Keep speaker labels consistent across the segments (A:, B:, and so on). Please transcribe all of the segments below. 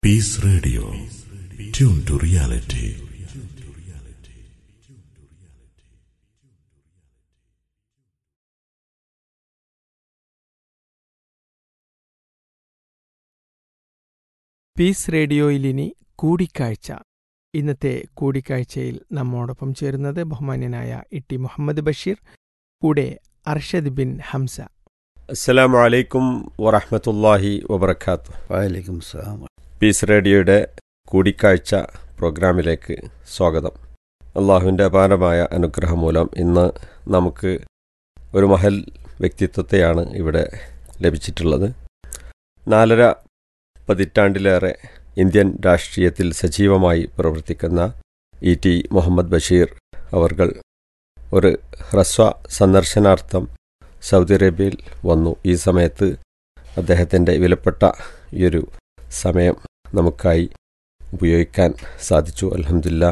A: Peace Radio. Tune to reality.
B: Peace റേഡിയോയിലിനി കൂടിക്കാഴ്ച ഇന്നത്തെ കൂടിക്കാഴ്ചയിൽ നമ്മോടൊപ്പം ചേരുന്നത് ബഹുമാന്യനായ ഇട്ടി മുഹമ്മദ് ബഷീർ കൂടെ അർഷദ് ബിൻ ഹംസ
C: അസ്സലാമു അലൈക്കും വറഹ്മത്തുള്ളാഹി വബർക്കാത്തു
D: വലൈക്കും സ്ലാം
C: പീസ് റേഡിയോയുടെ കൂടിക്കാഴ്ച പ്രോഗ്രാമിലേക്ക് സ്വാഗതം അള്ളാഹുവിൻ്റെ അപാരമായ അനുഗ്രഹം മൂലം ഇന്ന് നമുക്ക് ഒരു മഹൽ വ്യക്തിത്വത്തെയാണ് ഇവിടെ ലഭിച്ചിട്ടുള്ളത് നാലര പതിറ്റാണ്ടിലേറെ ഇന്ത്യൻ രാഷ്ട്രീയത്തിൽ സജീവമായി പ്രവർത്തിക്കുന്ന ഇ ടി മുഹമ്മദ് ബഷീർ അവർകൾ ഒരു ഹ്രസ്വ സന്ദർശനാർത്ഥം സൗദി അറേബ്യയിൽ വന്നു ഈ സമയത്ത് അദ്ദേഹത്തിൻ്റെ വിലപ്പെട്ട ഈ ഒരു സമയം നമുക്കായി ഉപയോഗിക്കാൻ സാധിച്ചു അലഹമില്ല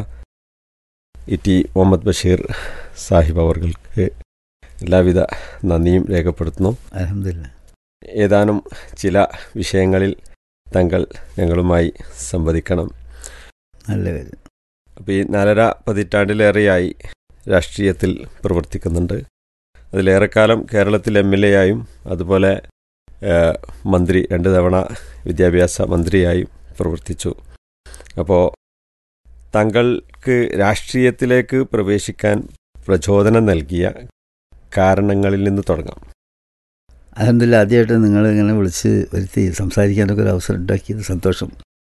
C: ഇ ടി മുഹമ്മദ് ബഷീർ സാഹിബ് അവർക്ക് എല്ലാവിധ നന്ദിയും രേഖപ്പെടുത്തുന്നു
D: അലഹമില്ല
C: ഏതാനും ചില വിഷയങ്ങളിൽ താങ്കൾ ഞങ്ങളുമായി സംവദിക്കണം
D: നല്ല കാര്യം
C: അപ്പോൾ ഈ നാലര പതിറ്റാണ്ടിലേറെയായി രാഷ്ട്രീയത്തിൽ പ്രവർത്തിക്കുന്നുണ്ട് അതിലേറെക്കാലം കേരളത്തിൽ എം എൽ എ ആയും അതുപോലെ ഏഹ്, മന്ത്രി രണ്ട് തവണ വിദ്യാഭ്യാസ മന്ത്രിയായും പ്രവർത്തിച്ചു അപ്പോൾ താങ്കൾക്ക് രാഷ്ട്രീയത്തിലേക്ക് പ്രവേശിക്കാൻ പ്രചോദനം നൽകിയ കാരണങ്ങളിൽ നിന്ന് തുടങ്ങാം
D: അലഹമില്ല ആദ്യമായിട്ട് നിങ്ങൾ ഇങ്ങനെ വിളിച്ച് വരുത്തി സംസാരിക്കാനൊക്കെ ഒരു അവസരം ഉണ്ടാക്കിയത് സന്തോഷം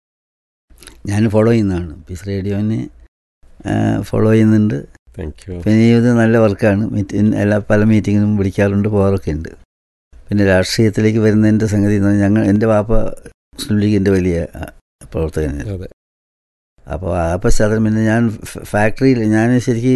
D: ഞാൻ ഫോളോ ചെയ്യുന്നതാണ് പീസ് റേഡിയോനെ ഫോളോ ചെയ്യുന്നുണ്ട്
C: താങ്ക് യു
D: പിന്നെ ഇത് നല്ല വർക്കാണ് മീറ്റി എല്ലാ പല മീറ്റിങ്ങിനും വിളിക്കാറുണ്ട് പോകാറൊക്കെ ഉണ്ട് പിന്നെ രാഷ്ട്രീയത്തിലേക്ക് വരുന്നതിൻ്റെ സംഗതി എന്ന് പറഞ്ഞാൽ ഞങ്ങൾ എൻ്റെ വാപ്പ മുസ്ലിം ലീഗിൻ്റെ വലിയ ആ, പ്രവർത്തകനായിരുന്നു
C: അതെ
D: അപ്പോൾ ആ പശ്ചാത്തലം പിന്നെ ഞാൻ ഫ- ഫാക്ടറിയിൽ ഞാൻ ശരിക്ക്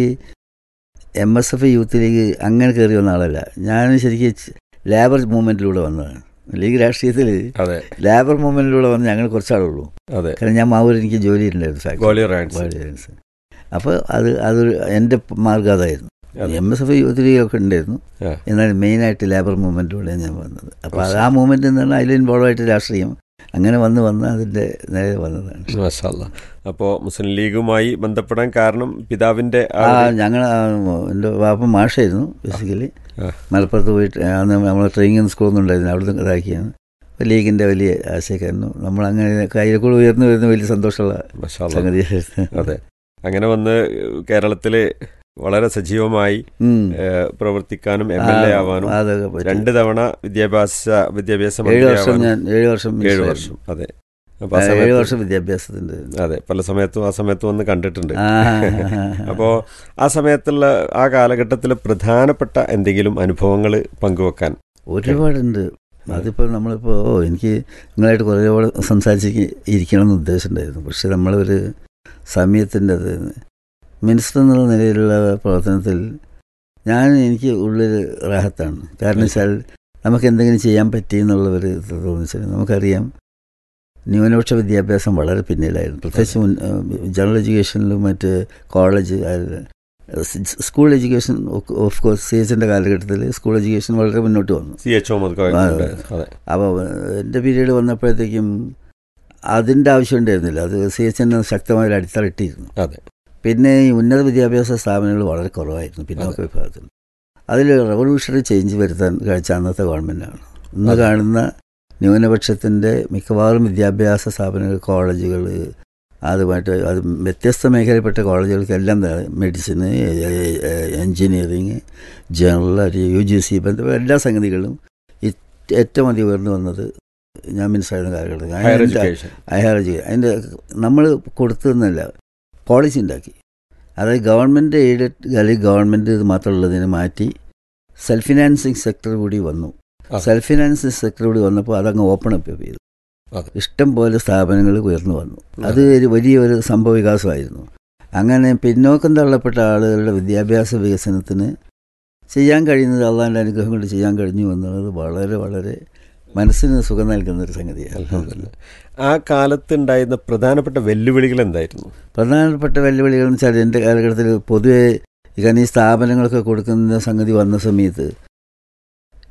D: M S F youth league അങ്ങനെ കയറി വന്ന ആളല്ല ഞാൻ ശരിക്ക് ച്- ലേബർ മൂവ്മെൻറ്റിലൂടെ വന്നതാണ് ലീഗ് രാഷ്ട്രീയത്തിൽ
C: അതെ
D: ലേബർ മൂവ്മെൻറ്റിലൂടെ വന്ന് ഞങ്ങൾ കുറച്ചാളുള്ളൂ
C: അതെ
D: കാരണം ഞാൻ മാവൂർ എനിക്ക് ജോലി ഉണ്ടായിരുന്നു ഫാക്ടറി
C: ഗോളിയർ റാൻസ്
D: ഗോളിയറൻസ് അപ്പോൾ അത് അതൊരു എൻ്റെ മാർഗ്ഗം അതായിരുന്നു
C: അതെ.
D: എം എസ് എഫ് യൂത്ത് ലീഗൊക്കെ ഉണ്ടായിരുന്നു
C: ആ.
D: എന്നാൽ മെയിനായിട്ട് ലേബർ മൂവ്മെൻറ്റിലൂടെയാണ് ഞാൻ വന്നത് അപ്പോൾ അത് ആ മൂവ്മെൻറ്റ് എന്ന് പറഞ്ഞാൽ അതിൽ ഇൻവോൾവ് ആയിട്ട് രാഷ്ട്രീയം അങ്ങനെ വന്ന് വന്ന് അതിൻ്റെ നേരെ വന്നതാണ്
C: മാഷാല്ല അപ്പോൾ മുസ്ലിം ലീഗുമായി ബന്ധപ്പെടാൻ കാരണം പിതാവിൻ്റെ ആ
D: ആ
C: ഒരു-
D: ഞങ്ങൾ എൻ്റെ വാപ്പ മാഷായിരുന്നു ബേസിക്കലി
C: ആ.
D: മലപ്പുറത്ത് പോയിട്ട് അന്ന് നമ്മൾ ട്രെയിനിങ് സ്കൂളൊന്നും ഉണ്ടായിരുന്നു അവിടുന്ന് ഇതാക്കിയാണ് അപ്പോൾ ലീഗിൻ്റെ വലിയ ആശയക്കാരനും നമ്മൾ അങ്ങനെ കയ്യിൽക്കൂടെ ഉയർന്നു വരുന്ന വലിയ സന്തോഷമുള്ള
C: മാഷാല്ല
D: സംഗതിയായിരുന്നു
C: അതെ അങ്ങനെ വന്ന് കേരളത്തിൽ വളരെ സജീവമായി
D: ഉം.
C: ഏഹ്, പ്രവർത്തിക്കാനും എം എൽ എ ആവാനും
D: ആ, അതൊക്കെ പറ്റി.
C: രണ്ട് തവണ വിദ്യാഭ്യാസ വിദ്യാഭ്യാസ
D: ഏഴ് വർഷം
C: മന്ത്രിയാവാനും
D: ഞാൻ ഏഴ് വർഷം
C: ഏഴ്
D: മിനിസ്റ്ററായിരുന്നു.
C: വർഷം അതെ അപ്പൊ ആ
D: ആ, ഏഴ്
C: സമയത്ത്
D: വർഷം വിദ്യാഭ്യാസത്തിൻ്റെ
C: അതെ പല സമയത്തും ആ സമയത്ത് വന്ന് കണ്ടിട്ടുണ്ട്
D: ആ,
C: അപ്പോൾ ആ സമയത്തുള്ള ആ കാലഘട്ടത്തിൽ പ്രധാനപ്പെട്ട എന്തെങ്കിലും അനുഭവങ്ങൾ പങ്കുവെക്കാൻ
D: ഒരുപാടുണ്ട് അതിപ്പോൾ നമ്മളിപ്പോൾ ഓ, എനിക്ക് നിങ്ങളായിട്ട് കുറേ കൂടെ സംസാരിച്ച് ഇരിക്കണം എന്ന് ഉദ്ദേശമുണ്ടായിരുന്നു പക്ഷെ നമ്മളൊരു സമയത്തിൻ്റെ അത് മിനിസ്റ്റർ എന്നുള്ള നിലയിലുള്ള പ്രവർത്തനത്തിൽ ഞാൻ എനിക്ക് ഉള്ളിൽ റാഹത്താണ് കാരണം വെച്ചാൽ നമുക്ക് എന്തെങ്കിലും ചെയ്യാൻ പറ്റി എന്നുള്ള ഒരു ഇത് തോന്നിച്ചാൽ നമുക്കറിയാം ന്യൂനപക്ഷ വിദ്യാഭ്യാസം വളരെ പിന്നിലായിരുന്നു പ്രത്യേകിച്ച് മുൻ ജനറൽ എഡ്യൂക്കേഷനിലും മറ്റ് കോളേജ് അത് school education of course C എച്ചിൻ്റെ കാലഘട്ടത്തിൽ സ്കൂൾ എഡ്യൂക്കേഷൻ വളരെ മുന്നോട്ട് വന്നു
C: സി എച്ച് മുഹമ്മദ്
D: അതെ.
C: അതെ
D: അപ്പോൾ എൻ്റെ പീരീഡ് വന്നപ്പോഴത്തേക്കും അതിൻ്റെ ആവശ്യം ഉണ്ടായിരുന്നില്ല അത് സി എച്ച് എന്നെ ശക്തമായ ഒരു അടിത്തറ ഇട്ടിരുന്നു
C: അതെ
D: പിന്നെ ഈ ഉന്നത വിദ്യാഭ്യാസ സ്ഥാപനങ്ങൾ വളരെ കുറവായിരുന്നു പിന്നോക്ക വിഭാഗത്തിൽ അതിൽ റവല്യൂഷണറി ചേഞ്ച് വരുത്താൻ കഴിച്ച അന്നത്തെ ഗവൺമെൻറ്റാണ് ഇന്ന്
C: അതെ.
D: കാണുന്ന ന്യൂനപക്ഷത്തിൻ്റെ മിക്കവാറും വിദ്യാഭ്യാസ സ്ഥാപനങ്ങൾ കോളേജുകൾ അതുമായിട്ട് അത് വ്യത്യസ്ത മേഖലയിൽപ്പെട്ട കോളേജുകൾക്കെല്ലാം മെഡിസിന് engineering general U G C ബന്ധപ്പെട്ട എല്ലാ സംഗതികളും ഈ ഏറ്റവും അധികം ഉയർന്നു വന്നത് ഞാൻ മിനിസ്റ്ററായിരുന്ന കാലഘട്ടത്തിൽ
C: ഹയർ
D: അതിൻ്റെ-
C: എഡ്യൂക്കേഷൻ
D: ഹയർ എഡ്യൂക്കേഷൻ അതിൻ്റെ നമ്മൾ കൊടുത്തതെന്നല്ല പോളിസി ഉണ്ടാക്കി അതായത് ഗവൺമെൻറ് എയ്ഡഡ് അല്ലെങ്കിൽ ഗവൺമെൻറ് ഇത് മാത്രമുള്ളതിനെ മാറ്റി സെൽഫ് ഫിനാൻസിങ് സെക്ടർ കൂടി വന്നു
C: അതെ.
D: സെൽഫ് ഫിനാൻസിങ് സെക്ടർ കൂടി വന്നപ്പോൾ അതങ്ങ് ഓപ്പൺ അപ്പ് ചെയ്തു
C: അതെ.
D: ഇഷ്ടം പോലെ സ്ഥാപനങ്ങൾ ഉയർന്നു വന്നു അത് ഒരു വലിയൊരു സംഭവ വികാസമായിരുന്നു അങ്ങനെ പിന്നോക്കം തള്ളപ്പെട്ട ആളുകളുടെ വിദ്യാഭ്യാസ വികസനത്തിന് ചെയ്യാൻ കഴിയുന്നത് അള്ളാൻ്റെ അനുഗ്രഹം കൊണ്ട് ചെയ്യാൻ കഴിഞ്ഞു എന്നുള്ളത് വളരെ വളരെ മനസ്സിന് സുഖം നൽകുന്ന ഒരു സംഗതിയാണ്
C: അൽഹംദുലില്ലാ. ആ കാലത്ത് ഉണ്ടായിരുന്ന പ്രധാനപ്പെട്ട വെല്ലുവിളികൾ എന്തായിരുന്നു
D: പ്രധാനപ്പെട്ട വെല്ലുവിളികൾ എന്ന് വെച്ചാൽ എൻ്റെ കാലഘട്ടത്തിൽ പൊതുവെ കാരണം ഈ സ്ഥാപനങ്ങളൊക്കെ കൊടുക്കുന്ന സംഗതി വന്ന സമയത്ത്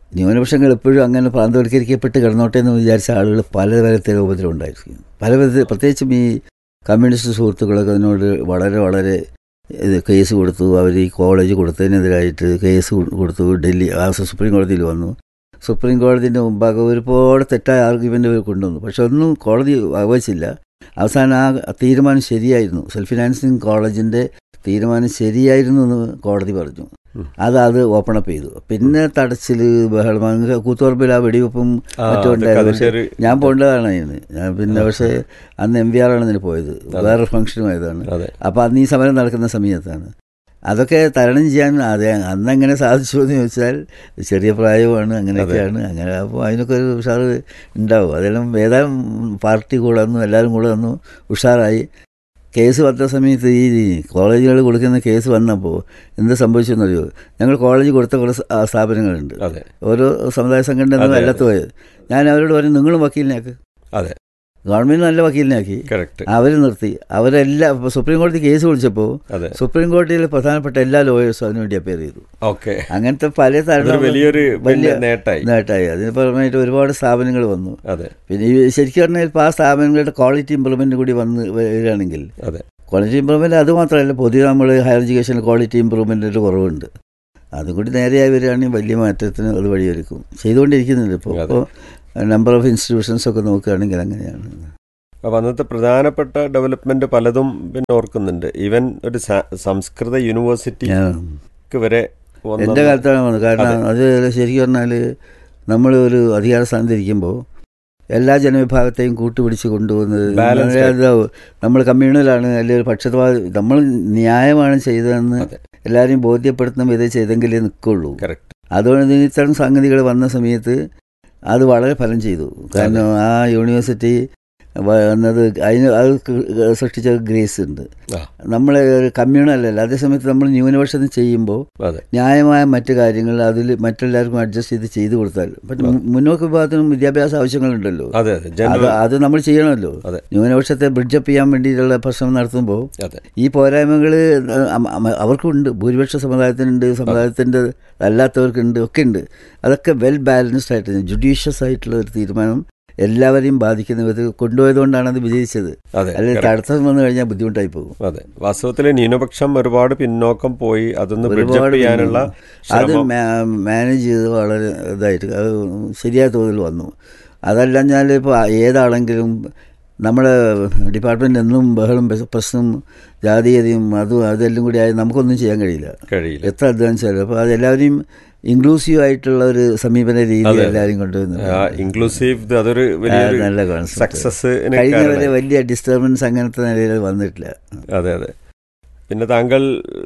D: ന്യൂനപക്ഷങ്ങൾ എപ്പോഴും അങ്ങനെ പ്രാന്തവൽക്കരിക്കപ്പെട്ട് കിടന്നോട്ടെ എന്ന് വിചാരിച്ച ആളുകൾ പല തരത്തിലുള്ള ഉപദ്രവം ഉണ്ടായിരിക്കും പല വിധത്തിൽ പ്രത്യേകിച്ചും ഈ കമ്മ്യൂണിസ്റ്റ് സുഹൃത്തുക്കളൊക്കെ അതിനോട് വളരെ വളരെ ഇത് കേസ് കൊടുത്തു അവർ ഈ കോളേജ് കൊടുത്തതിനെതിരായിട്ട് കേസ് കൊടുത്തു ഡൽഹി ആ സുപ്രീം കോടതിയിൽ വന്നു സുപ്രീം കോടതിൻ്റെ മുമ്പാകെ ഒരുപാട് തെറ്റായ ആർഗ്യുമെൻ്റ് അവർ കൊണ്ടുവന്നു പക്ഷെ ഒന്നും കോടതി വകവച്ചില്ല അവസാനം ആ തീരുമാനം ശരിയായിരുന്നു സെൽഫ് ഫിനാൻസിങ് കോളേജിൻ്റെ തീരുമാനം ശരിയായിരുന്നു എന്ന് കോടതി പറഞ്ഞു
C: ഉം.
D: അത് അത് ഓപ്പൺ അപ്പ് ചെയ്തു പിന്നെ തടച്ചിൽ ബഹളം അങ്ങ് കൂത്തുപറമ്പിൽ ആ വെടിവെപ്പും
C: ആ,
D: മറ്റും
C: അതൊക്കെ
D: ഉണ്ടായിരുന്നു
C: അതിന്റെ ഒരു
D: ഞാൻ പോകേണ്ടതാണ് അതിന് ഞാൻ പിന്നെ പക്ഷേ അന്ന് എം വി ആർ ആണ് ഇതിന് പോയത് വേറെ ഫംഗ്ഷനുമായതാണ്
C: അതെ
D: അപ്പോൾ അന്ന് ഈ സമരം നടക്കുന്ന സമയത്താണ് അതൊക്കെ തരണം ചെയ്യാൻ അതെ അന്ന് എങ്ങനെ സാധിച്ചു എന്ന് ചോദിച്ചാൽ ചെറിയ പ്രായമാണ് അങ്ങനെയൊക്കെയാണ് അങ്ങനെ അപ്പോൾ അതിനൊക്കെ ഒരു ഉഷാറ് ഉണ്ടാവും അതെല്ലാം ഏതായാലും പാർട്ടി കൂടെ വന്നു എല്ലാവരും കൂടെ വന്നു ഉഷാറായി കേസ് വന്ന സമയത്ത് ഈ കോളേജുകൾ കൊടുക്കുന്ന കേസ് വന്നപ്പോൾ എന്ത് സംഭവിച്ചെന്നറിയോ ഞങ്ങൾ കോളേജ് കൊടുത്ത കുറേ സ്ഥാ- സ്ഥാപനങ്ങളുണ്ട്
C: അതെ
D: ഓരോ സമുദായ സംഘടന
C: അതെ,
D: അല്ലാത്ത പോയത് ഞാൻ അവരോട് പറഞ്ഞു നിങ്ങളും വക്കീലിനാക്ക്
C: അതെ
D: ഗവൺമെൻറ് നല്ല വക്കീലിനാക്കി
C: കറക്റ്റ്
D: അവർ നിർത്തി അവരെല്ലാം ഇപ്പോൾ സുപ്രീം കോടതി കേസ് വിളിച്ചപ്പോൾ
C: അതെ
D: സുപ്രീം കോടതിയിൽ പ്രധാനപ്പെട്ട എല്ലാ ലോയേഴ്സും അതിനുവേണ്ടി അപ്പയർ ചെയ്തു
C: ഓക്കെ
D: അങ്ങനത്തെ പല
C: അതൊരു
D: തരം
C: വലിയൊരു
D: വലിയ
C: പിന്നെ നേട്ടായി
D: നേട്ടമായി അതിന് പുറമായിട്ട് ഒരുപാട് സ്ഥാപനങ്ങൾ വന്നു
C: അതെ
D: പിന്നെ ഈ ശരിക്കും പറഞ്ഞാൽ ഇപ്പോൾ ആ സ്ഥാപനങ്ങളുടെ ക്വാളിറ്റി ഇമ്പ്രൂവ്മെൻറ്റ് കൂടി വന്ന് വരികയാണെങ്കിൽ
C: അതെ
D: ക്വാളിറ്റി ഇമ്പ്രൂവ്മെൻറ്റ് അത് മാത്രമല്ല പൊതുവെ നമ്മൾ ഹയർ എഡ്യൂക്കേഷൻ ക്വാളിറ്റി ഇമ്പ്രൂവ്മെൻറ്റിൻ്റെ കുറവുണ്ട് അതും കൂടി നേരെയായി വരികയാണെങ്കിൽ വലിയ മാറ്റത്തിന് അത് വഴിയൊരുക്കും ചെയ്തുകൊണ്ടിരിക്കുന്നുണ്ട് ഇപ്പോൾ
C: അതെ.
D: ഇപ്പോൾ നമ്പർ ഓഫ് ഇൻസ്റ്റിറ്റ്യൂഷൻസ് ഒക്കെ നോക്കുകയാണെങ്കിൽ അങ്ങനെയാണ്
C: അപ്പൊ അന്നത്തെ പ്രധാനപ്പെട്ട ഡെവലപ്മെന്റ് പലതും പിന്നെ ഓർക്കുന്നുണ്ട് ഈവൻ ഒരു സ- സംസ്കൃത യൂണിവേഴ്സിറ്റിക്ക്
D: ഞാൻ
C: വരെ
D: എൻ്റെ
C: വന്നത്
D: കാലത്താണ് വന്നത് കാരണം അത് ശരിക്കും പറഞ്ഞാൽ നമ്മൾ ഒരു അധികാര സ്ഥാനത്തിരിക്കുമ്പോൾ എല്ലാ ജനവിഭാഗത്തെയും കൂട്ടുപിടിച്ച് കൊണ്ടുപോകുന്നത്
C: Balanced ആയിട്ട്.
D: നമ്മൾ കമ്മ്യൂണലാണ് അല്ലെങ്കിൽ ഒരു പക്ഷപാത നമ്മൾ ന്യായമാണ് ചെയ്തതെന്ന്
C: അതെ.
D: എല്ലാവരെയും ബോധ്യപ്പെടുത്തുന്ന വിധം ചെയ്തെങ്കിലേ നിൽക്കുള്ളൂ
C: കറക്റ്റ്
D: അതുകൊണ്ട് ഇതിന് ഇത്തരം സംഗതികൾ വന്ന സമയത്ത് അത് വളരെ ഫലം ചെയ്തു കാരണം ആ യൂണിവേഴ്സിറ്റി വന്നത് അതിന് അത് സൃഷ്ടിച്ച ഗ്രേസ് ഉണ്ട്
C: ആ.
D: നമ്മളെ ഒരു കമ്മ്യൂണലല്ല അതേസമയത്ത് നമ്മൾ ന്യൂനപക്ഷത്തിന് ചെയ്യുമ്പോൾ
C: അതെ
D: ന്യായമായ മറ്റു കാര്യങ്ങൾ അതിൽ മറ്റെല്ലാവർക്കും അഡ്ജസ്റ്റ് ചെയ്ത് ചെയ്തു കൊടുത്താൽ പക്ഷെ മുന്നോക്ക വിഭാഗത്തിനും വിദ്യാഭ്യാസ ആവശ്യങ്ങളുണ്ടല്ലോ
C: അതെ അതെ
D: അത്
C: ജനറൽ
D: അത് നമ്മൾ ചെയ്യണമല്ലോ
C: അതെ.
D: ന്യൂനപക്ഷത്തെ ബ്രിഡ്ജപ്പ് ചെയ്യാൻ വേണ്ടിയിട്ടുള്ള പ്രശ്നം നടത്തുമ്പോൾ
C: അതെ
D: ഈ പോരായ്മകൾ അവർക്കുണ്ട് ഭൂരിപക്ഷ സമുദായത്തിനുണ്ട് സമുദായത്തിൻ്റെ അല്ലാത്തവർക്കുണ്ട് ഒക്കെ ഉണ്ട് അതൊക്കെ വെൽ ബാലൻസ്ഡ് ആയിട്ട് ജുഡീഷ്യസ് ആയിട്ടുള്ള ഒരു തീരുമാനം എല്ലാവരെയും ബാധിക്കുന്ന വിധത്തിൽ കൊണ്ടുപോയതുകൊണ്ടാണ് അത് വിജയിച്ചത്
C: അതെ
D: അല്ലെങ്കിൽ
C: correct.
D: തടസ്സം വന്നു കഴിഞ്ഞാൽ ബുദ്ധിമുട്ടായി പോകും
C: അതെ വാസ്തവത്തിൽ ന്യൂനപക്ഷം ഒരുപാട് പിന്നോക്കം പോയി അതൊന്ന്
D: ഒരുപാട്
C: ബ്രിഡ്ജപ്പ് ചെയ്യാനുള്ള
D: അത്
C: ശ്രമം
D: മാനേജ് ചെയ്ത് വളരെ ഇതായിട്ട് അത് ശരിയായ തോതിൽ വന്നു അതല്ലാഞ്ഞാൽ ഇപ്പോൾ ഏതാണെങ്കിലും നമ്മുടെ ഡിപ്പാർട്ട്മെൻറ്റ് എന്നും ബഹളം പ്രശ്നം- പ്രശ്നം ജാതീയതയും അതും അതെല്ലാം കൂടി ആയി നമുക്കൊന്നും ചെയ്യാൻ കഴിയില്ല
C: കഴിയില്ല
D: എത്ര അധ്വാനിച്ചാലും അപ്പോൾ അത് എല്ലാവരെയും ഇൻക്ലൂസീവ് ആയിട്ടുള്ള ഒരു സമീപന രീതി
C: അതെ, അതെ.
D: എല്ലാവരും കൊണ്ടുവന്നു
C: ഇൻക്ലൂസീവ് അതൊരു വലിയൊരു
D: നല്ല കോൺസെപ്റ്റ്
C: സക്സസ്
D: കഴിഞ്ഞ വരെ വലിയ ഡിസ്റ്റർബൻസ് അങ്ങനത്തെ നിലയിൽ വന്നിട്ടില്ല
C: അതെ അതെ പിന്നെ താങ്കൾ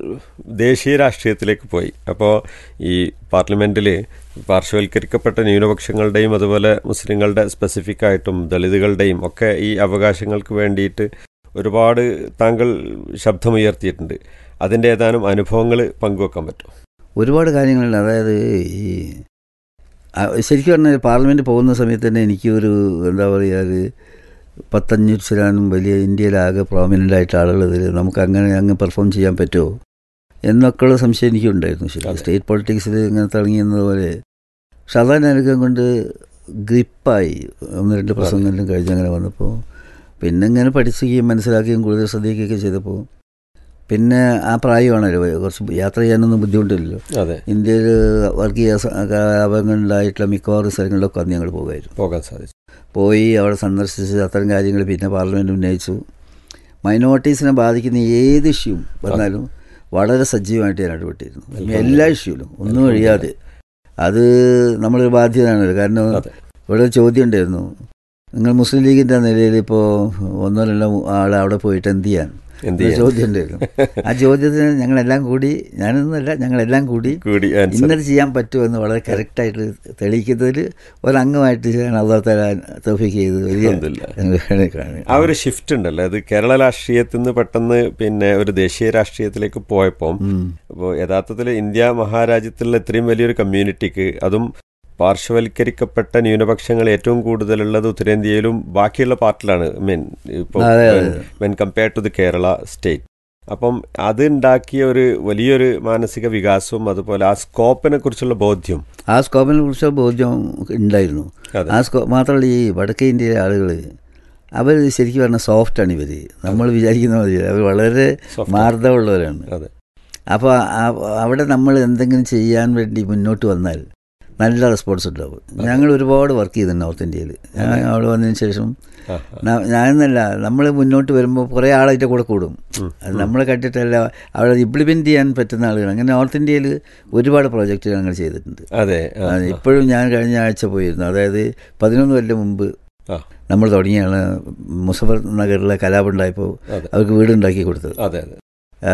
C: ദേശീയ രാഷ്ട്രീയത്തിലേക്ക് പോയി അപ്പോൾ ഈ പാർലമെന്റിൽ പാർശ്വവൽക്കരിക്കപ്പെട്ട ന്യൂനപക്ഷങ്ങളുടെയും അതുപോലെ മുസ്ലിങ്ങളുടെ സ്പെസിഫിക് ആയിട്ടും ദളിതുകളുടെയും ഒക്കെ ഈ അവകാശങ്ങൾക്ക് വേണ്ടിയിട്ട് ഒരുപാട് താങ്കൾ ശബ്ദമുയർത്തിയിട്ടുണ്ട് അതിൻ്റെ ഏതാനും അനുഭവങ്ങൾ പങ്കുവെക്കാൻ പറ്റും
D: ഒരുപാട് കാര്യങ്ങളുണ്ട് അതായത് ഈ ആ, ശരിക്കും പറഞ്ഞാൽ പാർലമെൻറ്റ് പോകുന്ന സമയത്ത് തന്നെ എനിക്ക് ഒരു എന്താ പറയുക ഒരു പത്തഞ്ഞൂറ് ശതമാനം വലിയ ഇന്ത്യയിലാകെ പ്രോമിനൻ്റ് ആയിട്ട് ആളുള്ളതിൽ നമുക്ക് അങ്ങനെ അങ്ങ് പെർഫോം ചെയ്യാൻ പറ്റുമോ എന്നൊക്കെയുള്ള സംശയം എനിക്കുണ്ടായിരുന്നു ശരി
C: അതെ.
D: സ്റ്റേറ്റ് പൊളിറ്റിക്സിൽ ഇങ്ങനെ തുടങ്ങിയെന്നതുപോലെ പക്ഷെ അതാണ് എനിക്ക് കൊണ്ട് ഗ്രിപ്പായി ഒന്ന് രണ്ട് പ്രസംഗങ്ങളിലും കഴിഞ്ഞ് അങ്ങനെ വന്നപ്പോൾ പിന്നെ ഇങ്ങനെ പഠിക്കുകയും മനസ്സിലാക്കുകയും കൂടുതൽ ശ്രദ്ധിക്കുകയൊക്കെ ചെയ്തപ്പോൾ പിന്നെ ആ പ്രായമാണല്ലോ കുറച്ച് യാത്ര ചെയ്യാനൊന്നും ബുദ്ധിമുട്ടില്ലല്ലോ
C: അതെ
D: ഇന്ത്യയിൽ വർഗീയ കലാപങ്ങളുണ്ടായിട്ടുള്ള മിക്കവാറും സ്ഥലങ്ങളിലൊക്കെ അന്ന് ഞങ്ങൾ പോകുമായിരുന്നു
C: പോകാൻ സാധിച്ചു
D: പോയി അവിടെ സന്ദർശിച്ച് അത്തരം കാര്യങ്ങൾ പിന്നെ പാർലമെൻറ്റ് ഉന്നയിച്ചു മൈനോറിറ്റീസിനെ ബാധിക്കുന്ന ഏത് ഇഷ്യൂ വന്നാലും വളരെ സജീവമായിട്ട് ഞാൻ ഇടപെട്ടിരുന്നു എല്ലാ ഇഷ്യൂലും ഒന്നും ഒഴിയാതെ അത് നമ്മളൊരു ബാധ്യതയാണല്ലോ കാരണം
C: അതെ
D: ഇവിടെ ഒരു ചോദ്യം ഉണ്ടായിരുന്നു നിങ്ങൾ മുസ്ലിം ലീഗിൻ്റെ നിലയിൽ ഇപ്പോൾ ഒന്നോ രണ്ടോ ആൾ അവിടെ പോയിട്ട് എന്ത് ചെയ്യാൻ
C: എന്ത്
D: ഒരു
C: ചെയ്യാൻ
D: ചോദ്യം ഉണ്ടായിരുന്നു ആ ചോദ്യത്തിന് ഞങ്ങളെല്ലാം കൂടി ഞാനൊന്നുമല്ല ഞങ്ങളെല്ലാം കൂടി
C: കൂടി ആൻസർ
D: ഇന്നത് ചെയ്യാൻ പറ്റുമെന്ന് വളരെ കറക്റ്റായിട്ട് തെളിയിക്കുന്നതിൽ ഒരംഗമായിട്ട് ഞാൻ അള്ളാഹ് തോഫിക്ക് ചെയ്ത് വലിയ
C: അൽഹംദുലില്ലാ.
D: അനുഗ്രഹം കാണുക
C: ആ ഒരു ഷിഫ്റ്റ് ഉണ്ടല്ലോ അത് കേരള രാഷ്ട്രീയത്തിൽ നിന്ന് പെട്ടെന്ന് പിന്നെ ഒരു ദേശീയ രാഷ്ട്രീയത്തിലേക്ക് പോയപ്പോൾ
D: ഉം.
C: അപ്പോൾ യഥാർത്ഥത്തിൽ ഇന്ത്യ മഹാരാജ്യത്തിലുള്ള ഇത്രയും വലിയൊരു കമ്മ്യൂണിറ്റിക്ക് അതും പാർശ്വവൽക്കരിക്കപ്പെട്ട ന്യൂനപക്ഷങ്ങൾ ഏറ്റവും കൂടുതലുള്ളത് ഉത്തരേന്ത്യയിലും ബാക്കിയുള്ള പാർട്ടിലാണ് മീൻ ഇപ്പോൾ
D: അതെ, അതെ.
C: When compared to the Kerala state അപ്പം അത് ഉണ്ടാക്കിയ ഒരു വലിയൊരു മാനസിക വികാസവും അതുപോലെ ആ സ്കോപ്പിനെ കുറിച്ചുള്ള ബോധ്യം
D: ആ സ്കോപ്പിനെ കുറിച്ച് ബോധ്യം ഉണ്ടായിരുന്നു
C: അതെ.
D: ആ സ്കോ മാത്രമല്ല ഈ വടക്കേ ഇന്ത്യയിലെ ആളുകൾ അവർ ശരിക്കും പറഞ്ഞാൽ സോഫ്റ്റാണ് ഇവർ നമ്മൾ വിചാരിക്കുന്ന മതി അവർ വളരെ
C: Soft.
D: മാർദ്ദമുള്ളവരാണ്
C: അതെ
D: അപ്പോൾ അവിടെ നമ്മൾ എന്തെങ്കിലും ചെയ്യാൻ വേണ്ടി മുന്നോട്ട് വന്നാൽ നല്ല റെസ്പോൺസ് ഉണ്ടാവും ഞങ്ങൾ ഒരുപാട് വർക്ക് ചെയ്തിട്ടുണ്ട് നോർത്ത് ഇന്ത്യയിൽ ഞാൻ അവിടെ വന്നതിന് ശേഷം
C: ആ,
D: ന- ഞാനെന്നല്ല നമ്മൾ മുന്നോട്ട് വരുമ്പോൾ കുറേ ആളായിട്ട് കൂടെ കൂടും അത് നമ്മളെ കണ്ടിട്ടല്ല അവിടെ ഇംപ്ലിമെൻറ്റ് ചെയ്യാൻ പറ്റുന്ന ആളുകൾ അങ്ങനെ നോർത്ത് ഇന്ത്യയിൽ ഒരുപാട് പ്രോജക്റ്റ് ഞങ്ങൾ ചെയ്തിട്ടുണ്ട്
C: അതെ ആ,
D: അത് ഇപ്പോഴും ഞാൻ കഴിഞ്ഞ ആഴ്ച പോയിരുന്നു അതായത് പതിനൊന്ന് കൊല്ലം മുമ്പ്
C: ആ,
D: നമ്മൾ തുടങ്ങിയാണ് മുസഫർ നഗറിലെ കലാപുണ്ടായപ്പോൾ
C: അതെ.
D: അവർക്ക് വീടുണ്ടാക്കി കൊടുത്തത്
C: അതെ അതെ
D: ആ,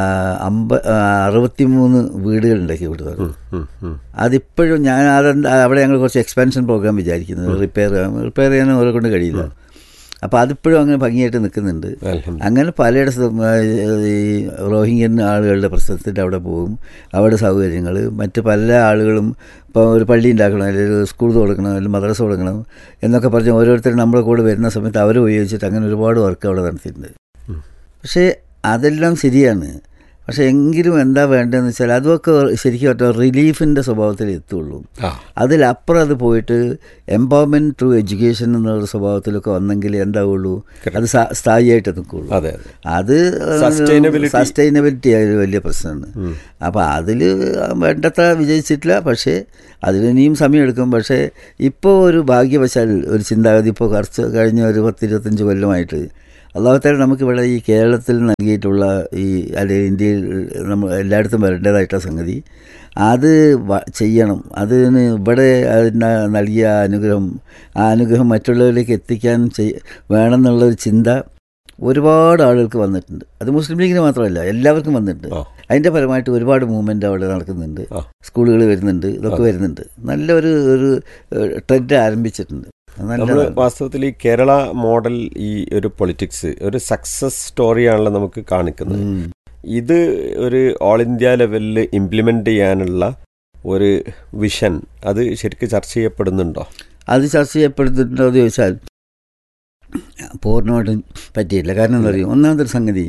D: അമ്പ അറുപത്തിമൂന്ന് വീടുകൾ ഉണ്ടാക്കി കൊടുത്തത്
C: ഉം, ഉം, ഉം.
D: അതിപ്പോഴും ഞാൻ അതെന്താ അവിടെ ഞങ്ങൾ കുറച്ച് എക്സ്പാൻഷൻ പ്രോഗ്രാം വിചാരിക്കുന്നത് റിപ്പയർ റിപ്പയർ ചെയ്യാൻ അവരെ കൊണ്ട് കഴിയില്ല അപ്പോൾ അതിപ്പോഴും അങ്ങനെ ഭംഗിയായിട്ട് നിൽക്കുന്നുണ്ട്
C: അൽഹംദുലില്ലാ.
D: അങ്ങനെ പലയിടത്തും ആ, ഈ റോഹിംഗ്യൻ ആളുകളുടെ പ്രശ്നത്തിൻ്റെ അവിടെ പോകും അവിടെ സൗകര്യങ്ങൾ മറ്റ് പല ആളുകളും ഇപ്പോൾ ഒരു പള്ളി ഉണ്ടാക്കണം അല്ലെങ്കിൽ സ്കൂൾ തുടങ്ങണം അല്ലെങ്കിൽ മദ്രസ തുടങ്ങണം എന്നൊക്കെ പറഞ്ഞ് ഓരോരുത്തരും നമ്മുടെ കൂടെ വരുന്ന സമയത്ത് അവർ ഉപയോഗിച്ചിട്ട് അങ്ങനെ ഒരുപാട് വർക്ക് അവിടെ നടത്തിയിട്ടുണ്ട് പക്ഷേ അതെല്ലാം ശരിയാണ് പക്ഷേ എങ്കിലും എന്താ വേണ്ടതെന്ന് വെച്ചാൽ അതൊക്കെ ശരിക്കും ഒറ്റ റിലീഫിൻ്റെ സ്വഭാവത്തിൽ എത്തുള്ളൂ
C: ആ
D: അതിലപ്പുറം അത് പോയിട്ട് എംപവർമെൻറ്റ് ത്രൂ എഡ്യൂക്കേഷൻ എന്നുള്ള സ്വഭാവത്തിലൊക്കെ വന്നെങ്കിൽ എന്താവുള്ളൂ അത് സ്ഥാ- സ്ഥായിയായിട്ട് നിൽക്കുള്ളൂ
C: അതെ അതെ
D: അത്
C: Sustainability.
D: സസ്റ്റൈനബിലിറ്റി ഒരു വലിയ പ്രശ്നമാണ് അപ്പോൾ അതിൽ വേണ്ടത്ര വിജയിച്ചിട്ടില്ല പക്ഷേ അതിനിയും സമയമെടുക്കും പക്ഷേ ഇപ്പോൾ ഒരു ഭാഗ്യവശാൽ ഒരു ചിന്താഗതി ഇപ്പോൾ കുറച്ച് കഴിഞ്ഞ ഒരു പത്തിരുപത്തഞ്ച് കൊല്ലമായിട്ട് അള്ളാഹുത്താല നമുക്കിവിടെ ഈ കേരളത്തിൽ നൽകിയിട്ടുള്ള ഈ അല്ലെങ്കിൽ ഇന്ത്യയിൽ നമ്മൾ എല്ലായിടത്തും വരേണ്ടതായിട്ടുള്ള സംഗതി അത് വ- ചെയ്യണം അതിന് ഇവിടെ അതിന് നൽകിയ അനുഗ്രഹം ആ അനുഗ്രഹം മറ്റുള്ളവരിലേക്ക് എത്തിക്കാൻ ചെയ് വേണമെന്നുള്ളൊരു ചിന്ത ഒരുപാട് ആളുകൾക്ക് വന്നിട്ടുണ്ട് അത് മുസ്ലിം ലീഗിന് മാത്രമല്ല എല്ലാവർക്കും വന്നിട്ടുണ്ട്
C: ആ.
D: അതിൻ്റെ പരമായിട്ട് ഒരുപാട് മൂവ്മെൻ്റ് അവിടെ നടക്കുന്നുണ്ട്
C: ആ.
D: സ്കൂളുകൾ വരുന്നുണ്ട് ഇതൊക്കെ വരുന്നുണ്ട് നല്ലൊരു ഒരു ട്രെൻഡ് ആരംഭിച്ചിട്ടുണ്ട് അത്
C: നമ്മൾ
D: നല്ലതാണ്
C: വാസ്തവത്തിൽ ഈ കേരള മോഡൽ ഈ ഒരു പൊളിറ്റിക്സ് ഒരു സക്സസ് സ്റ്റോറിയാണല്ലോ നമുക്ക് കാണിക്കുന്നത്
D: ഉം.
C: ഇത് ഒരു ഓൾ ഇന്ത്യ ലെവലിൽ ഇംപ്ലിമെന്റ് ചെയ്യാനുള്ള ഒരു വിഷൻ അത് ശരിക്കും ചർച്ച ചെയ്യപ്പെടുന്നുണ്ടോ
D: അത് ചർച്ച ചെയ്യപ്പെടുന്നുണ്ടോ എന്ന് ചോദിച്ചാൽ പൂർണ്ണമായിട്ടും പറ്റിയില്ല കാരണം എന്താ പറയുക ഒന്നാമത്തെ ഒരു സംഗതി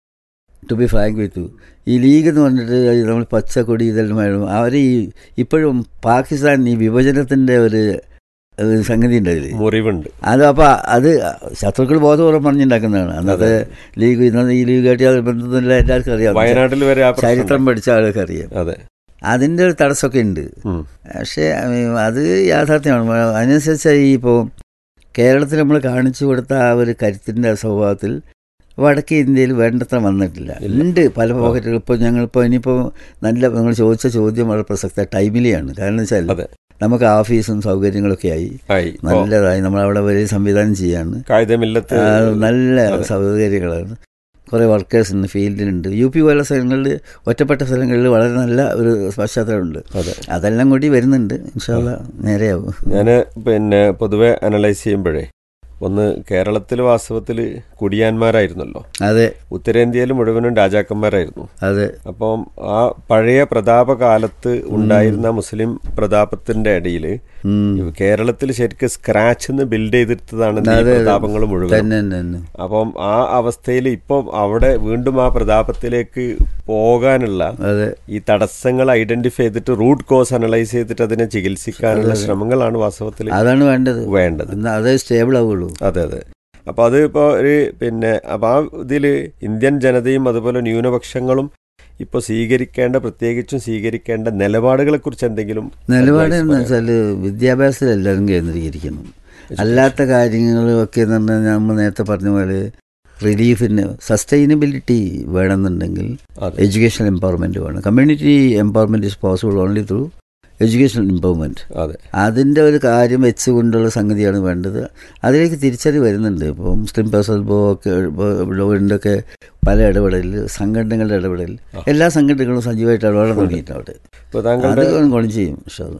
D: ടു ബി ഫ്രാങ്ക് വിത്ത് ഈ ലീഗ് എന്ന് പറഞ്ഞിട്ട് നമ്മൾ പച്ചക്കൊടി ഇതെല്ലാം വേണം അവർ ഈ ഇപ്പോഴും പാകിസ്ഥാൻ ഈ വിഭജനത്തിൻ്റെ ഒരു ഒരു സംഗതി ഉണ്ട് അതിൽ
C: മുറിവുണ്ട്
D: അത് അപ്പോൾ അത് ശത്രുക്കൾ ബോധപൂർവ്വം പറഞ്ഞുണ്ടാക്കുന്നതാണ് അന്നത്തെ ലീഗ് ഇന്നത്തെ ഈ ലീഗായിട്ട് യാതൊരു ബന്ധമൊന്നുമില്ല എല്ലാവർക്കും അറിയാം
C: വയനാട്ടിൽ വരെ ആ പ്രശ്നം
D: ചരിത്രം പഠിച്ച ആൾക്ക് അറിയാം
C: അതെ
D: അതിൻ്റെ ഒരു തടസ്സമൊക്കെ ഉണ്ട്
C: ഉം.
D: പക്ഷേ ഉം, അത് യാഥാർത്ഥ്യമാണ് അതിനനുസരിച്ച് ഈ ഇപ്പോൾ കേരളത്തിൽ നമ്മൾ കാണിച്ചു കൊടുത്ത ആ ഒരു കരുത്തിൻ്റെ സ്വഭാവത്തിൽ വടക്കേ ഇന്ത്യയിൽ വേണ്ടത്ര വന്നിട്ടില്ല
C: ഇല്ല.
D: ഉണ്ട് പല പോക്കറ്റുകൾ ഇപ്പോൾ ഞങ്ങളിപ്പോൾ ഇനിയിപ്പോൾ നല്ല നിങ്ങൾ ചോദിച്ച ചോദ്യം വളരെ പ്രസക്ത ടൈമിലെയാണ് കാരണം വെച്ചാൽ
C: അതെ
D: നമുക്ക് ഓഫീസും സൗകര്യങ്ങളൊക്കെ ആയി
C: ആയി ഇപ്പോ
D: നല്ലതായി നമ്മളവിടെ വലിയ സംവിധാനം ചെയ്യാണ്
C: കായികമില്ലത്ത്
D: ആ, നല്ല
C: അതെ.
D: സൗകര്യങ്ങളാണ് കുറേ വർക്കേഴ്സ് ഉണ്ട് ഫീൽഡിലുണ്ട് യു പി പോലുള്ള സ്ഥലങ്ങളിൽ ഒറ്റപ്പെട്ട സ്ഥലങ്ങളിൽ വളരെ നല്ല ഒരു പശ്ചാത്തലമുണ്ട്
C: അതെ
D: അതെല്ലാം കൂടി വരുന്നുണ്ട് ഇൻഷാല്ല നേരെയാവും
C: ഞാൻ പിന്നെ പൊതുവെ അനലൈസ് ചെയ്യുമ്പോഴേ ഒന്ന് കേരളത്തിൽ വാസ്തവത്തിൽ കുടിയാന്മാരായിരുന്നല്ലോ
D: അതെ
C: ഉത്തരേന്ത്യയിൽ മുഴുവനും രാജാക്കന്മാരായിരുന്നു
D: അതെ
C: അപ്പം ആ പഴയ പ്രതാപകാലത്ത് ഉണ്ടായിരുന്ന മുസ്ലിം പ്രതാപത്തിന്റെ ഇടയിൽ
D: ഉം.
C: കേരളത്തിൽ ശരിക്കും സ്ക്രാച്ച് നിന്ന് ബിൽഡ് ചെയ്തെടുത്തതാണ് ഈ
D: അതെ, അതെ.
C: പ്രതാപങ്ങൾ മുഴുവൻ
D: തന്നെ തന്നെ തന്നെ
C: അപ്പം ആ അവസ്ഥയിൽ ഇപ്പം അവിടെ വീണ്ടും ആ പ്രതാപത്തിലേക്ക് പോകാനുള്ള
D: അതെ
C: ഈ തടസ്സങ്ങൾ ഐഡന്റിഫൈ ചെയ്തിട്ട് റൂട്ട് കോസ് അനലൈസ് ചെയ്തിട്ട് അതിനെ ചികിത്സിക്കാനുള്ള ശ്രമങ്ങളാണ് വാസ്തവത്തിൽ
D: അതാണ് വേണ്ടത്
C: വേണ്ടത്
D: എന്നാ അതേ സ്റ്റേബിൾ ആവുള്ളൂ
C: അതെ അതെ അപ്പൊ അത് ഇപ്പോൾ ഒരു പിന്നെ അപ്പൊ ആ ഇതിൽ ഇന്ത്യൻ ജനതയും അതുപോലെ ന്യൂനപക്ഷങ്ങളും ഇപ്പോൾ സ്വീകരിക്കേണ്ട പ്രത്യേകിച്ചും സ്വീകരിക്കേണ്ട നിലപാടുകളെ കുറിച്ച് എന്തെങ്കിലും
D: നിലപാട്
C: advice
D: എന്ന്
C: പറയാം?
D: വെച്ചാൽ വിദ്യാഭ്യാസത്തിൽ എല്ലാവരും കേന്ദ്രീകരിക്കണം അല്ലാത്ത കാര്യങ്ങളൊക്കെ എന്ന് പറഞ്ഞാൽ നമ്മൾ നേരത്തെ പറഞ്ഞ പോലെ റിലീഫിന് സസ്റ്റൈനബിലിറ്റി വേണമെന്നുണ്ടെങ്കിൽ
C: അതെ.
D: എഡ്യൂക്കേഷണൽ എംപവർമെൻറ്റ് വേണം community empowerment is possible only through educational improvement
C: അതെ
D: അതിൻ്റെ ഒരു കാര്യം വെച്ചുകൊണ്ടുള്ള സംഗതിയാണ് വേണ്ടത് അതിലേക്ക് തിരിച്ചറിവ് വരുന്നുണ്ട് ഇപ്പോൾ മുസ്ലിം പേഴ്സണൽ ബോ ഒക്കെ ലോയുടെ ഒക്കെ പല ഇടപെടലിൽ സംഘടനകളുടെ ഇടപെടലിൽ എല്ലാ സംഘടനകളും സജീവമായിട്ട് ഇടപെടാൻ തുടങ്ങിയിട്ടുണ്ട് അവിടെ
C: ഇപ്പോൾ
D: അത്
C: താങ്കളുടെ
D: ഗുണം ചെയ്യും ഇൻഷാല്ലാ.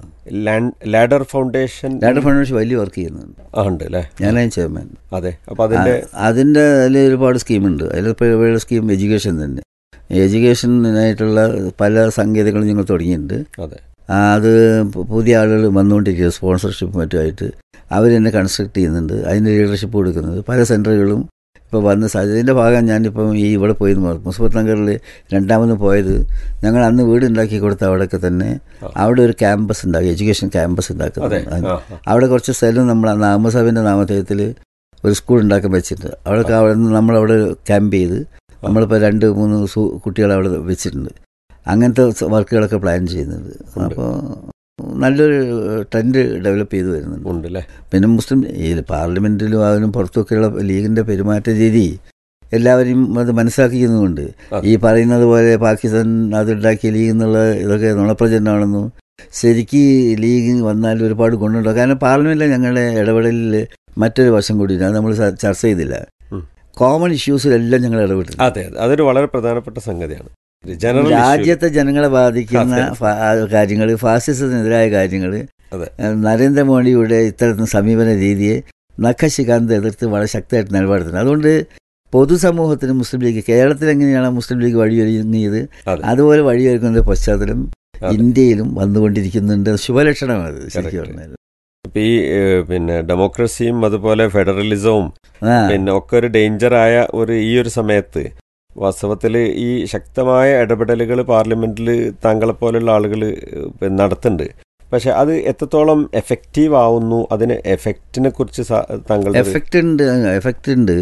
C: ലാഡർ ഫൗണ്ടേഷൻ
D: ഡാറ്റ ഫൗണ്ടേഷൻ വലിയ വർക്ക് ചെയ്യുന്നുണ്ട്
C: ആ ഉണ്ട് അല്ലേ
D: ഞാനായി ചെയർമാൻ
C: അതെ അപ്പൊ അതിന്റെ
D: അതിൻ്റെ അതിൽ ഒരുപാട് സ്കീമുണ്ട് അതിൽ സ്കീം എഡ്യൂക്കേഷൻ തന്നെ എഡ്യൂക്കേഷനായിട്ടുള്ള പല സാങ്കേതികങ്ങളും ഞങ്ങൾ തുടങ്ങിയിട്ടുണ്ട്
C: അതെ
D: ആ, അത് പു- പുതിയ ആളുകൾ വന്നുകൊണ്ടിരിക്കുക സ്പോൺസർഷിപ്പ് മറ്റുമായിട്ട് അവർ തന്നെ കൺസ്ട്രക്ട് ചെയ്യുന്നുണ്ട് അതിൻ്റെ ലീഡർഷിപ്പ് കൊടുക്കുന്നത് പല സെൻറ്ററുകളും ഇപ്പോൾ വന്ന സാ- ഇതിൻ്റെ ഭാഗം ഞാനിപ്പം ഈ ഇവിടെ പോയി മുസഫർ നഗറിൽ രണ്ടാമത് പോയത് ഞങ്ങൾ അന്ന് വീട് ഉണ്ടാക്കി കൊടുത്ത അവിടെയൊക്കെ തന്നെ അവിടെ ഒരു ക്യാമ്പസ് ഉണ്ടാക്കി എഡ്യൂക്കേഷൻ ക്യാമ്പസ്
C: അതെ
D: ഉണ്ടാക്കുന്നത്
C: ആ, ആ.
D: അവിടെ കുറച്ച് സ്ഥലം നമ്മൾ നാമസാബിൻ്റെ നാമധേയത്തിൽ ഒരു സ്കൂൾ ഉണ്ടാക്കാൻ വെച്ചിട്ടുണ്ട് അവിടെ അവിടെ നിന്ന് നമ്മളവിടെ ക്യാമ്പ് ചെയ്ത് നമ്മളിപ്പോൾ രണ്ട് മൂന്ന് സു- കുട്ടികളെ അവിടെ വെച്ചിട്ടുണ്ട് അങ്ങനത്തെ സ- വർക്കുകളൊക്കെ പ്ലാൻ ചെയ്യുന്നുണ്ട് അപ്പോൾ നല്ലൊരു ട്രെൻഡ് ഡെവലപ്പ് ചെയ്തു വരുന്നുണ്ട്
C: ഉണ്ട് അല്ലേ
D: പിന്നെ മുസ്ലിം ഈ പാർലമെൻറ്റിലും അതിനും പുറത്തൊക്കെയുള്ള ലീഗിൻ്റെ പെരുമാറ്റ രീതി എല്ലാവരെയും അത് മനസ്സിലാക്കിക്കുന്നുമുണ്ട്
C: അതെ.
D: ഈ പറയുന്നത് പോലെ പാകിസ്ഥാൻ അതുണ്ടാക്കിയ ലീഗ് എന്നുള്ള ഇതൊക്കെ നുണപ്രചരണമാണെന്നും ശരിക്ക് ലീഗ് വന്നാൽ ഒരുപാട് ഗുണമുണ്ടാകും കാരണം പാർലമെൻറ്റിലെ ഞങ്ങളുടെ ഇടപെടലിൽ മറ്റൊരു വശം കൂടി അത് നമ്മൾ ച- ചർച്ച ചെയ്തില്ല
C: ഉം.
D: കോമൺ ഇഷ്യൂസിലെല്ലാം ഞങ്ങൾ ഇടപെട്ടു
C: അതെ അതെ അതൊരു വളരെ പ്രധാനപ്പെട്ട സംഗതിയാണ് ജനറൽ ഇഷ്യൂ.
D: രാജ്യത്തെ ജനങ്ങളെ ബാധിക്കുന്ന
C: അതെ.
D: കാര്യങ്ങൾ ഫാസിസത്തിനെതിരായ കാര്യങ്ങൾ
C: അതെ.
D: നരേന്ദ്രമോദിയുടെ ഇത്തരത്തിൽ സമീപന രീതിയെ നഖശികാന്ത് എതിർത്ത് വളരെ ശക്തമായിട്ട് നിലപാടെടുക്കുന്നത് അതുകൊണ്ട് പൊതുസമൂഹത്തിന് മുസ്ലിം ലീഗ് കേരളത്തിൽ എങ്ങനെയാണ് മുസ്ലിം ലീഗ് വഴിയൊരുങ്ങിയത്
C: അതെ.
D: അതുപോലെ വഴിയൊരുക്കുന്ന ഒരു പശ്ചാത്തലം
C: അതെ.
D: ഇന്ത്യയിലും വന്നുകൊണ്ടിരിക്കുന്നുണ്ട് ശുഭലക്ഷണമാണ് അത് ശരിക്കും
C: Correct.
D: പറഞ്ഞാൽ
C: ഇപ്പൊ ഈ ഏഹ്, പിന്നെ ഡെമോക്രസിയും അതുപോലെ ഫെഡറലിസവും
D: ആ
C: പിന്നെ ഒക്കെ ഒരു ഡേഞ്ചറായ ഒരു ഈ ഒരു സമയത്ത് വാസ്തവത്തിൽ ഈ ശക്തമായ ഇടപെടലുകൾ പാർലമെന്റിൽ താങ്കളെ പോലുള്ള ആളുകൾ നടത്തുന്നുണ്ട് പക്ഷെ അത് എത്രത്തോളം എഫക്റ്റീവ് ആവുന്നു അതിന് എഫക്റ്റിനെ കുറിച്ച് സ- താങ്കളുടെ ഒരു-
D: എഫക്റ്റ് ഉണ്ട് എഫക്റ്റ് ഉണ്ട്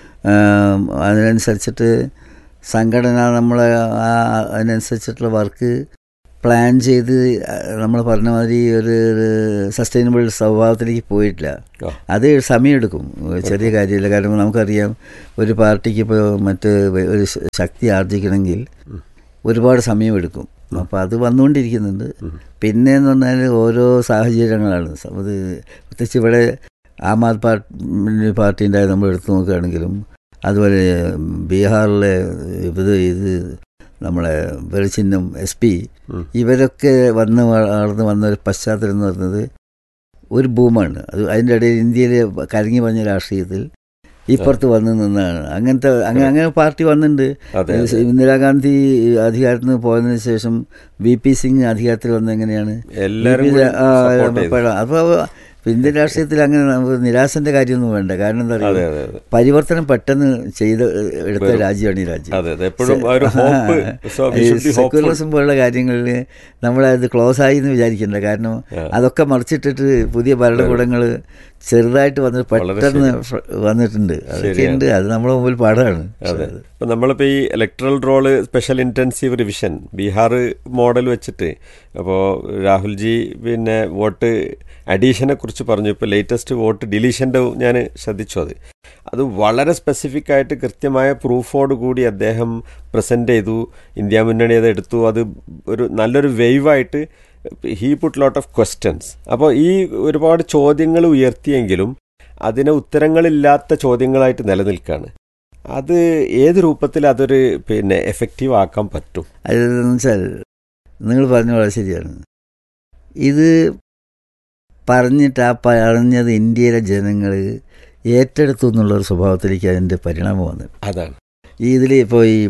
D: ആം, അതിനനുസരിച്ചിട്ട് സംഘടന നമ്മളെ ആ അതിനനുസരിച്ചിട്ടുള്ള വർക്ക് പ്ലാൻ ചെയ്ത് നമ്മൾ പറഞ്ഞ മാതിരി ഒരു സസ്റ്റൈനബിൾ സ്വഭാവത്തിലേക്ക് പോയിട്ടില്ല
C: ആ.
D: അത് സമയമെടുക്കും ചെറിയ കാര്യമില്ല കാരണം നമുക്കറിയാം ഒരു പാർട്ടിക്ക് ഇപ്പോൾ മറ്റ് വ- ഒരു ശ- ശക്തി ആർജിക്കണമെങ്കിൽ
C: ഉം.
D: ഒരുപാട് സമയമെടുക്കും അപ്പോൾ അത് വന്നുകൊണ്ടിരിക്കുന്നുണ്ട്
C: ഉം.
D: പിന്നെ എന്ന് പറഞ്ഞാൽ ഓരോ സാഹചര്യങ്ങളാണ് സ- അത് പ്രത്യേകിച്ച് ഇവിടെ ആം ആദ്മി പാർട്ടി പാർട്ടീൻ്റെ നമ്മൾ എടുത്തു നോക്കുകയാണെങ്കിലും അതുപോലെ ബീഹാറിലെ ഇത് ഇത് നമ്മളെ വെളിച്ചിഹ്നം എസ് പി
C: ഉം.
D: ഇവരൊക്കെ വന്ന് വളർന്ന് വന്ന ഒരു പശ്ചാത്തലം എന്ന് പറയുന്നത് ഒരു ഭൂമാണ് അത് അതിൻ്റെ ഇടയിൽ ഇന്ത്യയിലെ കരങ്ങി പറഞ്ഞ രാഷ്ട്രീയത്തിൽ ഇപ്പുറത്ത് വന്ന് നിന്നാണ് അങ്ങനത്തെ അങ്ങനെ അങ്ങനെ പാർട്ടി വന്നിട്ടുണ്ട്
C: അതെ അതെ.
D: ഇന്ദിരാഗാന്ധി അധികാരത്തിൽ നിന്ന് പോയതിനു ശേഷം വി പി സിംഗ് അധികാരത്തിൽ വന്നത് എങ്ങനെയാണ്
C: എല്ലാവരും
D: വി പി
C: കൂടി
D: ആ,
C: support ചെയ്തു.
D: അപ്പോൾ അപ്പോൾ ഇന്ത്യൻ രാഷ്ട്രീയത്തിൽ അങ്ങനെ നമുക്ക് നിരാശന്റെ കാര്യമൊന്നും വേണ്ട കാരണം എന്താ
C: അതെ
D: പറയുക
C: അതെ അതെ
D: പരിവർത്തനം പെട്ടെന്ന് ചെയ്ത് എടുത്ത
C: വരും.
D: രാജ്യമാണ് ഈ രാജ്യം
C: അതെ അതെ എപ്പോഴും ആ ഒരു hope so we should be hopeful
D: secularism പോലുള്ള കാര്യങ്ങളിൽ നമ്മളത് ക്ലോസ് ആയി എന്ന് വിചാരിക്കണ്ട കാരണം
C: ആ.
D: അതൊക്കെ മറിച്ചിട്ടിട്ട് പുതിയ ഭരണകൂടങ്ങൾ ചെറുതായിട്ട് വന്നിട്ട്
C: വളരെ
D: പെട്ടെന്ന് ഫ- വന്നിട്ടുണ്ട് അതൊക്കെ ഉണ്ട് അത് നമ്മുടെ മുമ്പിൽ പാടാണ്
C: അതെ ഇപ്പം നമ്മളിപ്പോൾ ഈ electoral roll special intensive revision Bihar model വെച്ചിട്ട് അപ്പോൾ രാഹുൽജി പിന്നെ വോട്ട് അഡീഷനെ കുറിച്ച് പറഞ്ഞു ഇപ്പോൾ ലേറ്റസ്റ്റ് വോട്ട് ഡിലീഷൻ്റെ ഞാൻ ശ്രദ്ധിച്ചു അത് അത് വളരെ സ്പെസിഫിക് ആയിട്ട് കൃത്യമായ പ്രൂഫോട് കൂടി അദ്ദേഹം പ്രസൻറ്റ് ചെയ്തു ഇന്ത്യ മുന്നണി അത് എടുത്തു അത് ഒരു നല്ലൊരു വേവായിട്ട് he put lot of questions അപ്പോൾ ഈ ഒരുപാട് ചോദ്യങ്ങൾ ഉയർത്തിയെങ്കിലും അതിന് ഉത്തരങ്ങളില്ലാത്ത ചോദ്യങ്ങളായിട്ട് നിലനിൽക്കുകയാണ് അത് ഏത് രൂപത്തിൽ അതൊരു പിന്നെ എഫക്റ്റീവ് ആക്കാൻ പറ്റും
D: അതെന്ന് വെച്ചാൽ നിങ്ങൾ പറഞ്ഞ വളരെ ശരിയാണ് ഇത് പറഞ്ഞിട്ട് ആ പറഞ്ഞത് ഇന്ത്യയിലെ ജനങ്ങൾ ഏറ്റെടുത്തു എന്നുള്ളൊരു സ്വഭാവത്തിലേക്ക് അതിൻ്റെ പരിണാമം വന്നു
C: അതാണ്
D: ഈ ഇതിൽ ഇപ്പോൾ ഈ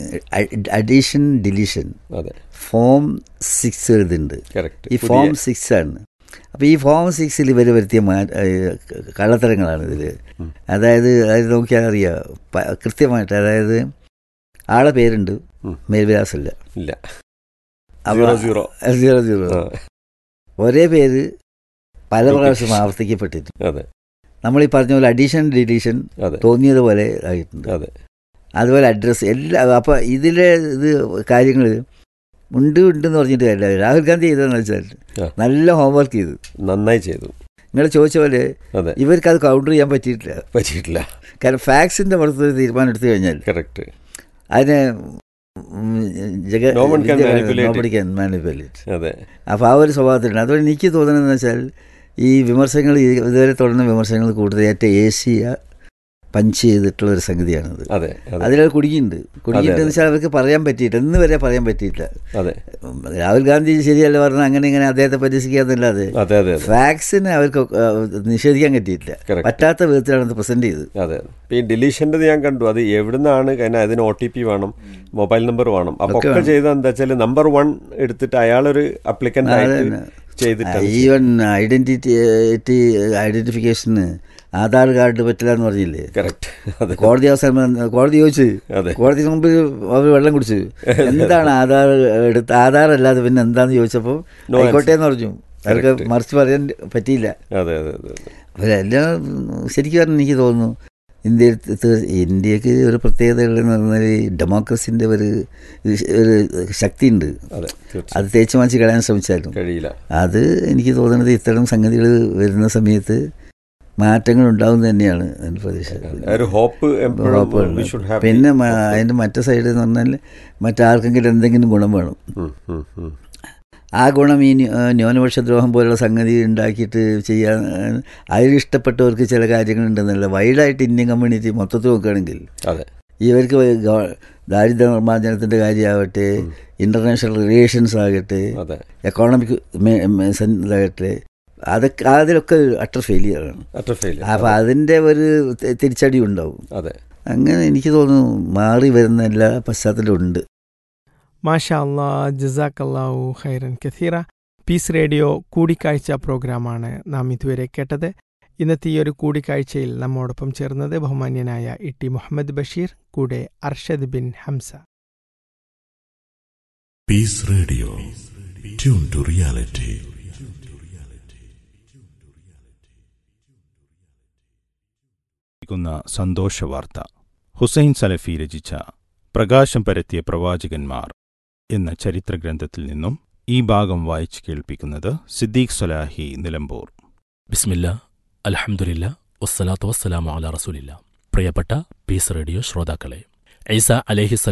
D: അഡീഷൻ ഡിലീഷൻ
C: അതെ
D: ഫോം സിക്സ് ഇതുണ്ട്
C: കറക്റ്റ്
D: ഈ ഫോം സിക്സ് ആണ് അപ്പോൾ ഈ ഫോം സിക്സിൽ ഇവർ വരുത്തിയ മാ ഏഹ് കള്ളത്തരങ്ങളാണ് ഇതിൽ
C: ഉം.
D: അതായത് അതായത് നോക്കിയാൽ അറിയാം പ- കൃത്യമായിട്ട് അതായത് ആളെ പേരുണ്ട്
C: ഉം.
D: മേൽവിലാസമില്ല
C: ഇല്ല
D: അപ്പോൾ
C: സീറോ സീറോ
D: സീറോ സീറോ
C: ആ,
D: ഒരേ പേര് പല പ്രാവശ്യം ആവർത്തിക്കപ്പെട്ടിട്ടുണ്ട്
C: അതെ
D: നമ്മൾ ഈ പറഞ്ഞ പോലെ അഡീഷൻ ഡിലീഷൻ
C: അതെ
D: തോന്നിയതുപോലെ ആയിട്ടുണ്ട്
C: അതെ
D: അതുപോലെ അഡ്രസ്സ് എല്ലാ അപ്പോൾ ഇതിലെ ഇത് കാര്യങ്ങൾ ഉണ്ട് ഉണ്ടെന്ന് പറഞ്ഞിട്ട് കാര്യമില്ല രാഹുൽ ഗാന്ധി ചെയ്തതെന്ന് വെച്ചാൽ
C: ആ.
D: നല്ല ഹോംവർക്ക് ചെയ്തു
C: നന്നായി ചെയ്തു
D: നിങ്ങൾ ചോദിച്ച പോലെ
C: അതെ
D: ഇവർക്ക് അത് കൗണ്ടർ ചെയ്യാൻ പറ്റിയിട്ടില്ല
C: പറ്റിയിട്ടില്ല
D: കാരണം ഫാക്സിൻ്റെ പുറത്ത് ഒരു തീരുമാനം എടുത്തു കഴിഞ്ഞാൽ
C: കറക്റ്റ്
D: അതിനെ ഉം, ജഗ
C: No one can manipulate it.
D: nobody can manipulate.
C: അതെ
D: അപ്പോൾ ആ ഒരു സ്വഭാവത്തിലുണ്ട് അതുകൊണ്ട് എനിക്ക് തോന്നുന്നതെന്ന് വെച്ചാൽ ഈ വിമർശനങ്ങൾ ഈ- ഇതുവരെ തുടർന്ന വിമർശനങ്ങൾ കൂടുതൽ ഏറ്റവും ഏഷ്യ പഞ്ച് ചെയ്തിട്ടുള്ള ഒരു സംഗതിയാണിത്
C: അതെ അതെ
D: അതിലത് കുടുങ്ങിയിട്ടുണ്ട് കുടുങ്ങിയിട്ടെന്ന്
C: അതെ.
D: വെച്ചാൽ അവർക്ക് പറയാൻ പറ്റിയിട്ട് ഇന്ന് വരെ പറയാൻ പറ്റിയിട്ടില്ല
C: അതെ
D: ഉം, രാഹുൽ ഗാന്ധി ശരിയല്ല പറഞ്ഞ അങ്ങനെ ഇങ്ങനെ അദ്ദേഹത്തെ പരിഹസിക്കാന്നല്ലാതെ
C: അതെ അതെ അതെ
D: ഫാക്സിന് അവർക്ക് ആ, നിഷേധിക്കാൻ പറ്റിയിട്ടില്ല
C: Correct.
D: പറ്റാത്ത വിധത്തിലാണ് ഇത് പ്രസന്റ് ചെയ്തത്
C: അതെ ഇപ്പം ഈ ഡിലീഷൻ്റെ ഞാൻ കണ്ടു അത് എവിടുന്നാണ് കാരണം അതിന് ഒ ടി പി വേണം മൊബൈൽ നമ്പർ വേണം അപ്പോൾ
D: ഒക്കെ
C: ഒക്കെ
D: വേണം.
C: ചെയ്തത് എന്താ വെച്ചാൽ നമ്പർ വൺ എടുത്തിട്ട് അയാളൊരു അപ്ലിക്കൻ്റ്
D: ആ,
C: ആയിട്ട്
D: അതന്നെ.
C: ചെയ്തിട്ടാണ്
D: ഈവൻ ഐഡന്റിറ്റി ഐഡന്റിഫിക്കേഷന് ആധാർ കാർഡ് പറ്റില്ല എന്ന് പറഞ്ഞില്ലേ
C: കറക്റ്റ് അതെ
D: കോടതി അവസാനം വന്ന് കോടതി ചോദിച്ചു
C: അതെ
D: കോടതി മുമ്പ് അവർ വെള്ളം കുടിച്ചു എന്താണ് ആധാർ എടുത്ത് ആധാർ അല്ലാതെ പിന്നെ എന്താന്ന് ചോദിച്ചപ്പോൾ
C: No
D: ആയിക്കോട്ടെ എന്ന് പറഞ്ഞു അവർക്ക്
C: Correct.
D: മറിച്ച് പറയാൻ പറ്റിയില്ല
C: അതെ അതെ അതെ അതെ.
D: അവരെല്ലാം ശരിക്കും പറഞ്ഞാൽ എനിക്ക് തോന്നുന്നു ഇന്ത്യയിൽ തീ- ഇന്ത്യക്ക് ഒരു പ്രത്യേകത ഉള്ളതെന്ന് പറഞ്ഞാൽ ഡെമോക്രസിൻ്റെ ഒരു ഒരു ശക്തിയുണ്ട്
C: അതെ തീർച്ചയായും
D: അത് തേച്ച് മാച്ച് കളയാൻ ശ്രമിച്ചാലും
C: കഴിയില്ല
D: അത് എനിക്ക് തോന്നുന്നത് ഇത്തരം സംഗതികൾ വരുന്ന സമയത്ത് മാറ്റങ്ങൾ ഉണ്ടാവും തന്നെയാണ് എൻ്റെ പ്രതീക്ഷ
C: ഒരു ഹോപ്പ്
D: ഉറപ്പുണ്ട്.
C: എപ്പോഴും we should have
D: പിന്നെ
C: the
D: മ-
C: hope.
D: അതിൻ്റെ മറ്റേ സൈഡ് എന്ന് പറഞ്ഞാൽ മറ്റാർക്കെങ്കിലും എന്തെങ്കിലും ഗുണം വേണം
C: ഉം, ഉം, ഉം.
D: ആ ഗുണം ഈ ന്യൂ- ന്യൂനപക്ഷ ദ്രോഹം പോലുള്ള സംഗതി ഉണ്ടാക്കിയിട്ട് ചെയ്യാൻ അതിലിഷ്ടപ്പെട്ടവർക്ക് ചില കാര്യങ്ങളുണ്ടെന്നല്ല വൈഡായിട്ട് ഇന്ത്യൻ കമ്മ്യൂണിറ്റി മൊത്തത്തിൽ നോക്കുകയാണെങ്കിൽ
C: അതെ
D: ഇവർക്ക് ഗവ- ദാരിദ്ര്യ നിർമ്മാർജ്ജനത്തിൻ്റെ കാര്യമാവട്ടെ ഇൻ്റർനാഷണൽ റിലേഷൻസ് ആകട്ടെ
C: അതെ
D: എക്കോണമിക് ഇതാകട്ടെ അതൊക്കെ അതിലൊക്കെ അട്ടർ ഫെയിലിയറാണ്
C: അത്ര ഫെയിൽ
D: അപ്പോൾ അതിൻ്റെ ഒരു തി- തിരിച്ചടി ഉണ്ടാവും
C: അതെ
D: അങ്ങനെ എനിക്ക് തോന്നുന്നു മാറി വരുന്ന എല്ലാ പശ്ചാത്തലവും ഉണ്ട്
B: മാഷാ അല്ലാ ജസാക്കല്ലാഹു ഖൈറൻ കഥീറ പീസ് റേഡിയോ കൂടിക്കാഴ്ച പ്രോഗ്രാമാണ് നാം ഇതുവരെ കേട്ടത് ഇന്നത്തെ ഈ ഒരു കൂടിക്കാഴ്ചയിൽ നമ്മോടൊപ്പം ചേർന്നത് ബഹുമാന്യനായ ഇ ടി മുഹമ്മദ് ബഷീർ കൂടെ Arshad bin Hamsa
A: Peace Radio. Tune to reality.
E: ക്കുന്ന സന്തോഷവാർത്ത ഹുസൈൻ സലഫി രചിച്ച പ്രകാശം പരത്തിയ പ്രവാചകന്മാർ എന്ന ചരിത്രഗ്രന്ഥത്തിൽ നിന്നും ഈ ഭാഗം വായിച്ചു കേൾപ്പിക്കുന്നത് സിദ്ദീഖ് സലാഹി നിലമ്പൂർ
F: ബിസ്മില്ല അൽഹംദുലില്ല വസ്സലാത്തു വസ്സലാമു അല റസൂലില്ല പ്രിയപ്പെട്ട പീസ് റേഡിയോ ശ്രോതാക്കളെ ഐസ അലഹിസ